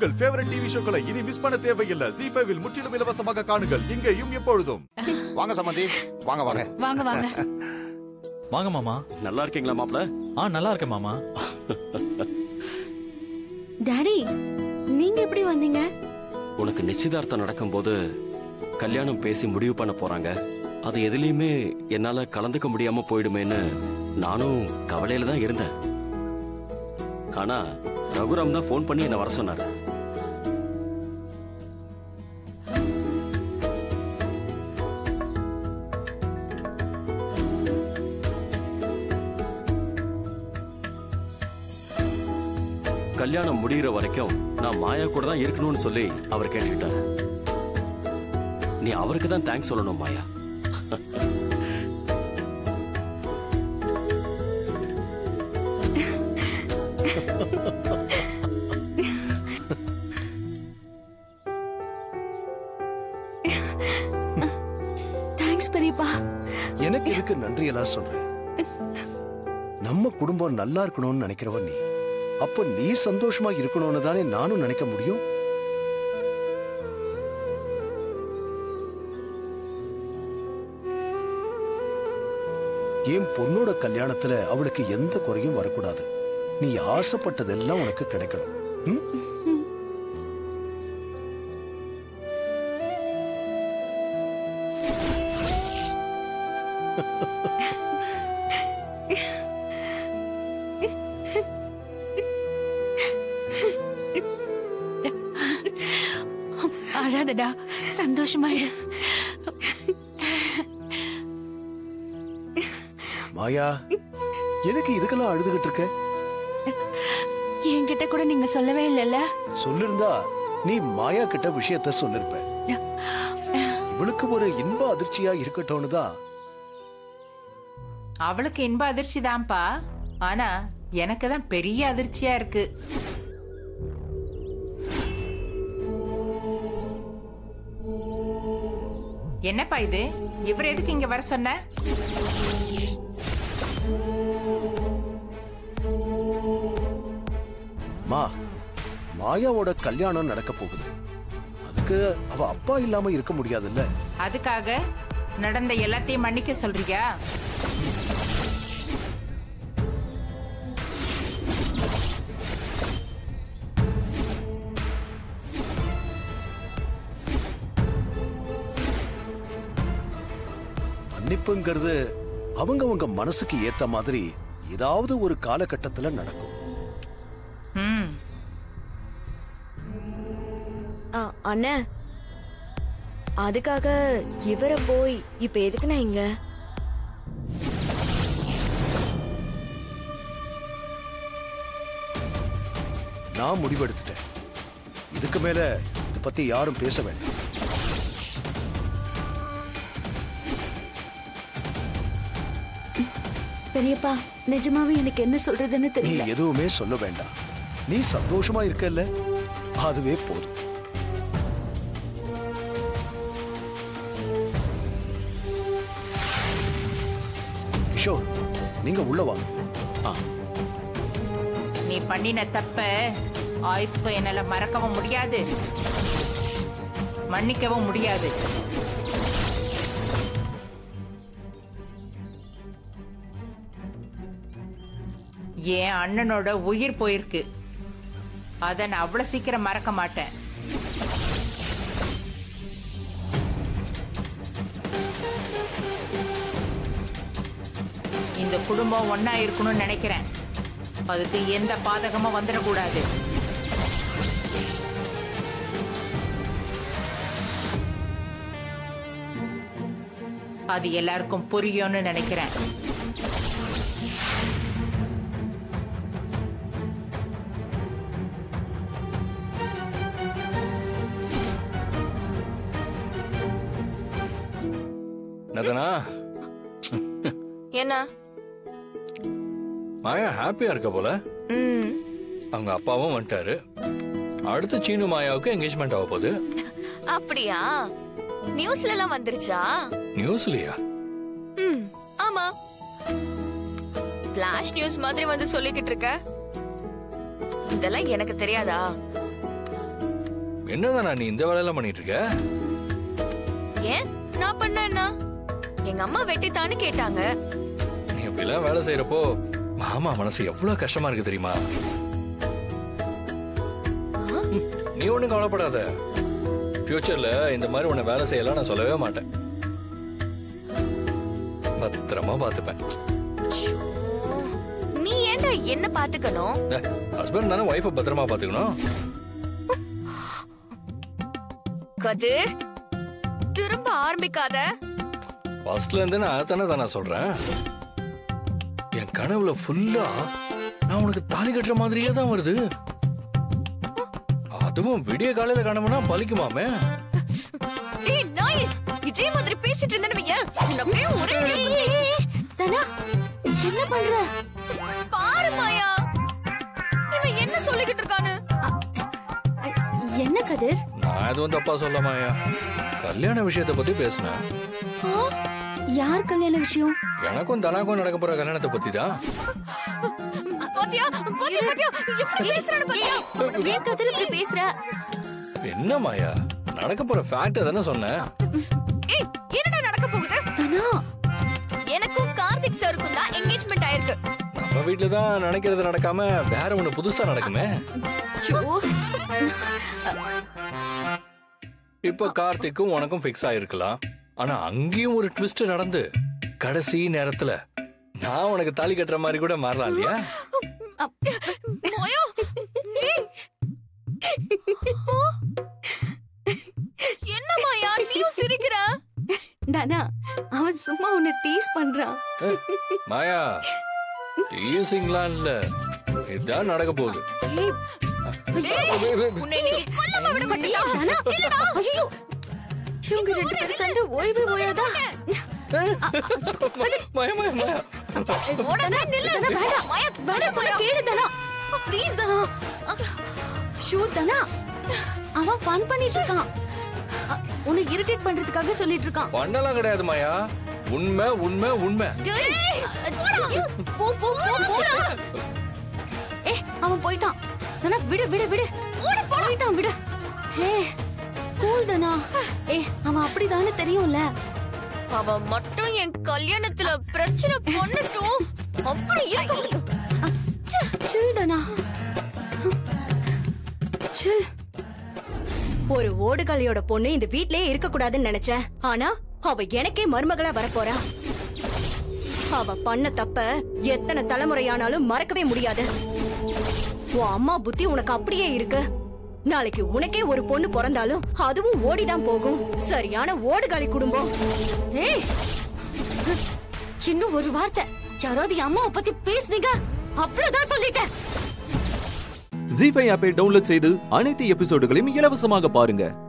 உங்கள் favourite TV ஷோக்களை இனி miss பண்ண தேவையில்லை ஜி ஃபைவில் முற்றிலும் இலவசமாக காணுங்கள் இங்கேயும் எப்பொழுதும் வாங்க சம்பந்தி வாங்க வாங்க வாங்க வாங்க வாங்க மாமா நல்லா இருக்கீங்களா மாப்ள ஆ நல்லா இருக்கேன் மாமா டாடி நீங்க எப்படி வந்தீங்க உனக்கு நிச்சயதார்த்தம் நடக்கும்போது கல்யாணம் பேசி முடிவு பண்ண போறாங்க அது எதுலயுமே என்னால கலந்துக்க முடியாம போயிடுமேன்னு நானும் கவலையில தான் இருந்தேன் ஆனா ரகுராம் தான் ஃபோன் பண்ணி என்ன வர சொன்னாரு கல்யாணம் முடிகிற வரைக்கும் நான் மாயா கூட தான் இருக்கணும்னு சொல்லி அவர் கேட்டுக்கிட்டாரு நீ அவருக்கு தான் தேங்க்ஸ் சொல்லணும் மாயா தேங்க்ஸ் பெரியப்பா எனக்கு இதுக்கு நன்றி எல்லாம் சொல்றேன் நம்ம குடும்பம் நல்லா இருக்கணும்னு நினைக்கிறவன் நீ அப்ப நீ சந்தோஷமா இருக்கணும்னு தானே நானும் நினைக்க முடியும் என் பொண்ணோட கல்யாணத்துல அவளுக்கு எந்த குறையும் வரக்கூடாது நீ ஆசைப்பட்டதெல்லாம் உனக்கு கிடைக்கணும் ம்? அழாதடா சந்தோஷமாயிடு மாயா எதுக்கு இதுக்கெல்லாம் அழுதுகிட்டு இருக்க என்கிட்ட கூட நீங்க சொல்லவே இல்லைல்ல சொல்லிருந்தா நீ மாயா கிட்ட விஷயத்த சொல்லிருப்ப இவளுக்கு ஒரு இன்ப அதிர்ச்சியா இருக்கட்டும்னு தான் அவளுக்கு இன்ப அதிர்ச்சி தான்ப்பா ஆனா எனக்கு தான் பெரிய அதிர்ச்சியா இருக்கு என்னப்பா இது இவர் எதுக்கு இங்க வர சொன்ன மா மாயாவோட கல்யாணம் நடக்க போகுது அதுக்கு அவ அப்பா இல்லாம இருக்க முடியாதுல்ல அதுக்காக நடந்த எல்லாத்தையும் மன்னிக்க சொல்றியா மன்னிப்புங்கிறது அவங்கவங்க மனசுக்கு ஏத்த மாதிரி ஏதாவது ஒரு காலகட்டத்துல நடக்கும் ம் ஆ, அண்ணே அதுக்காக இவரை போய் இப்ப எதுக்கு நான் இங்க நான் முடிவெடுத்துட்டேன் இதுக்கு மேல இத பத்தி யாரும் பேச வேண்டாம் பெரியப்பா நிஜமாவே எனக்கு என்ன சொல்றதுன்னு நீ தெரியல எதுவுமே சொல்ல வேண்டாம் நீ சந்தோஷமா இருக்கல்ல அதுவே போதும் கிஷோர் நீங்க உள்ள வாங்க நீ பண்ணின தப்ப ஆயுஸ்க்கு என்னால மறக்கவும் முடியாது மன்னிக்கவும் முடியாது என் அண்ணனோட உயிர் போயிருக்கு அத நான் அவ்வளவு சீக்கிரம் மறக்க மாட்டேன் இந்த குடும்பம் ஒன்னா இருக்கணும்னு நினைக்கிறேன் அதுக்கு எந்த பாதகமும் வந்துடக்கூடாது அது எல்லாருக்கும் புரியும்னு நினைக்கிறேன் நதனா என்ன மாயா ஹாப்பியா இருக்க போல ம் அவங்க அப்பாவும் வந்துட்டாரு அடுத்து சீனு மாயாவுக்கு என்கேஜ்மெண்ட் ஆக போகுது அப்படியா நியூஸ்ல எல்லாம் வந்துருச்சா நியூஸ்லயா ம் ஆமா பிளாஷ் நியூஸ் மாதிரி வந்து சொல்லிக்கிட்டு இருக்க இதெல்லாம் எனக்கு தெரியாதா என்னதானா நீ இந்த வேலையெல்லாம் பண்ணிட்டு இருக்க ஏன் நான் பண்ண என்ன எங்க அம்மா வெட்டித்தான்னு கேட்டாங்க நீ இப்படிலாம் வேலை செய்யறப்போ மாமா மனசு எவ்வளவு கஷ்டமா இருக்கு தெரியுமா ம், நீ ஒண்ணும் கவலைப்படாத ஃபியூச்சர்ல இந்த மாதிரி உன்னை வேலை செய்யலாம் நான் சொல்லவே மாட்டேன் பத்திரமா பாத்துப்பேன் ஷோ. நீ ஏன்டா என்ன பாத்துக்கணும் ஹஸ்பண்ட் தானே ஒய்ஃபை பத்திரமா பாத்துக்கணும் கதிர் திரும்ப ஆரம்பிக்காத ஃபர்ஸ்ட்ல இருந்து நான் அதானே தானே சொல்றேன் என் கனவுல ஃபுல்லா நான் உனக்கு தாலி கட்டுற மாதிரியே தான் வருது அதுவும் விடிய காலையில கனவுனா பலிக்குமாமே டேய் நாய் இதே மாதிரி பேசிட்டு இருந்தேன்னு வையேன் உன்னை அப்படியே ஒரே தனா என்ன பண்ற பாரு மாயா இவன் என்ன சொல்லிக்கிட்டு இருக்கானு என்ன கதிர் நான் எதுவும் தப்பா சொல்லமாயா கல்யாண விஷயத்தை பத்தி பேசினேன் யார் கல்யாண விஷயம் எனக்கும் தனாக்கும் நடக்க போற கல்யாணத்தை பத்தி தான் பாத்தியா பாத்தியா பாத்தியா எப்படி பேசுறானு பாத்தியா ஏன் கதிர் இப்படி பேசுற என்ன மாயா நடக்க போற ஃபேக்ட் தானே சொன்னேன் ஏய் என்னடா நடக்க போகுது தனா எனக்கும் கார்த்திக் சாருக்கும் தான் என்கேஜ்மெண்ட் ஆயிருக்கு நம்ம வீட்டுல தான் நினைக்கிறது நடக்காம வேற ஒண்ணு புதுசா நடக்குமே ஐயோ இப்ப கார்த்திக்கும் உனக்கும் ஃபிக்ஸ் ஆயிருக்கலாம் ஆனா அங்கேயும் ஒரு ட்விஸ்ட் நடந்து கடைசி நேரத்துல நான் உனக்கு தாலி கட்டுற மாதிரி கூட மாறலாம் இல்லையா மாயா ஏய். என்ன மாயா நீயும் சிரிக்கிற தனா அவன் சும்மா உன்னை டீஸ் பண்றான் மாயா டீசிங்லாம் இல்ல இதுதான் நடக்க போகுது ஏய், உன்னை இன்னைக்கு கொல்லாம விட மாட்டியா தனா ஐயோ இவங்க ரெண்டு பேரும் சண்டை ஓய்வு ஓயாதா மாயா மாயா மாயா தனா, தனா, வேண்டாம் வேண்டாம் சொல்ல கேளு தனா ப்ளீஸ் தனா ஷூ தனா அவன் ஃபன் பண்ணிட்டு இருக்கான் அ, உன்னை இரிட்டேட் பண்றதுக்காக சொல்லிட்டு இருக்கான் பண்ணலாம் கிடையாது மாயா உண்மை உண்மை உண்மை டேய், ஐயோ, போ போ போ போடா ஏ அவன் போயிட்டான் தனா விடு விடு விடு போயிட்டான் விடு ஏ கூல் தனா ஏ அவன் அப்படிதானே தெரியும்ல அவன் மட்டும் என் கல்யாணத்துல பிரச்சனை பண்ணட்டும் அப்படி இருக்க சில் தனா சில் ஒரு ஓடுகாலியோட பொண்ணு இந்த வீட்லயே இருக்க கூடாதுன்னு நினைச்சேன் ஆனா அவ எனக்கே மருமகளா வரப்போறா அவ பண்ண தப்ப எத்தனை தலைமுறையானாலும் மறக்கவே முடியாது உன் அம்மா புத்தி உனக்கு அப்படியே இருக்கு நாளைக்கு உனக்கே ஒரு பொண்ணு பிறந்தாலும் அதுவும் ஓடிதான் போகும் சரியான ஓடுகாலி குடும்பம் ஏய் இன்னும் ஒரு வார்த்தை யாராவது என் அம்மாவை பத்தி பேசுனீங்க அவ்வளவுதான் சொல்லிட்டேன் ஜி ஃபைவ் ஆப்பை டவுன்லோட் செய்து அனைத்து எபிசோடுகளையும் இலவசமாக பாருங்க